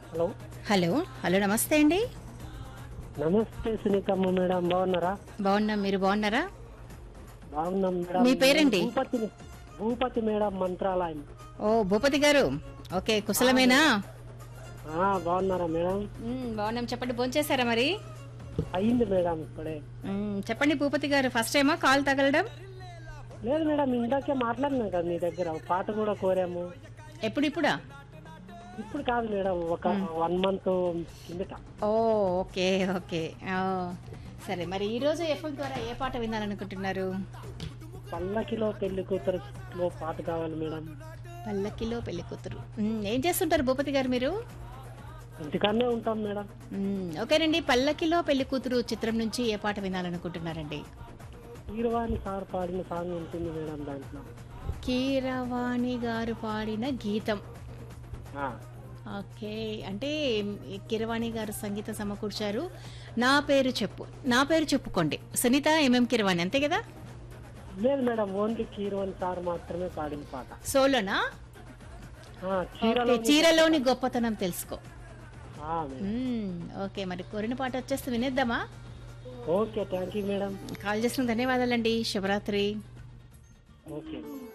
Hello hello hello నమస్తే అండి నమస్తే సునీతమ్మ మేడం బాగున్నారా బాగున్నాం మీరు బాగున్నారా బాగున్నాం మేడం మీ పేరేంటి? భూపతి భూపతి మేడం మంత్రాలయం ఓ భూపతి గారు ఓకే కుశలమేనా ఆ, బాగున్నారా మేడం మ్మ్, బాగున్నాం చెప్పండి భోంచేశారా మరి అయ్యింది మేడం ఇప్పుడే మ్మ్, చెప్పండి భూపతి గారు ఫస్ట్ టైమా కాల్ తగలడం లేదు మేడం ఇందాకే మాట్లాడినాం కదా మీ దగ్గర ఒక పాట కూడా కోరాము ఎప్పుడు ఇప్పుడా ఇప్పుడు కాదు మేడం ఒక వన్ మంత్ కిందట ఓ ఓకే ఓకే ఓ, సరే మరి ఈరోజు ఎఫ్ఎం ద్వారా ఏ పాట వినాలనుకుంటున్నారు పల్లకిలో పెళ్లి కూతురులో పాట కావాలి మేడం పల్లకిలో పెళ్లి కూతురు మ్మ్, ఏం చేస్తుంటారు భూపతి గారు మీరు ఇంటికాడనే ఉంటాం మేడం మ్మ్, ఓకేనండి పల్లకిలో పెళ్లి కూతురు చిత్రం నుంచి ఏ పాట వినాలనుకుంటున్నారండి హీరోవాణి సార్ పాడిన సాంగ్ ఉంటుంది మేడం దాంట్లో కీరవాణి గారు పాడిన గీతం ఆ, ఓకే అంటే ఈ కిరవాణి గారు సంగీతం సమకూర్చారు నా పేరు చెప్పు నా పేరు చెప్పుకోండి సునీత ఎంఎం కిరవాణి అంతే కదా లేదు మేడం ఓన్లీ హీరోవాణి సార్ మాత్రమే పాడిన పాట సోలోనా ఆ, చీరలో ఓకే, చీరలోని గొప్పతనం తెలుసుకో ఆ, మేడం. మ్మ్, ఓకే మరి కోరిన పాట వచ్చేస్తే వినేద్దామా okay thank you madam call చేసిన ధన్యవాదాలండి శివరాత్రి ఓకే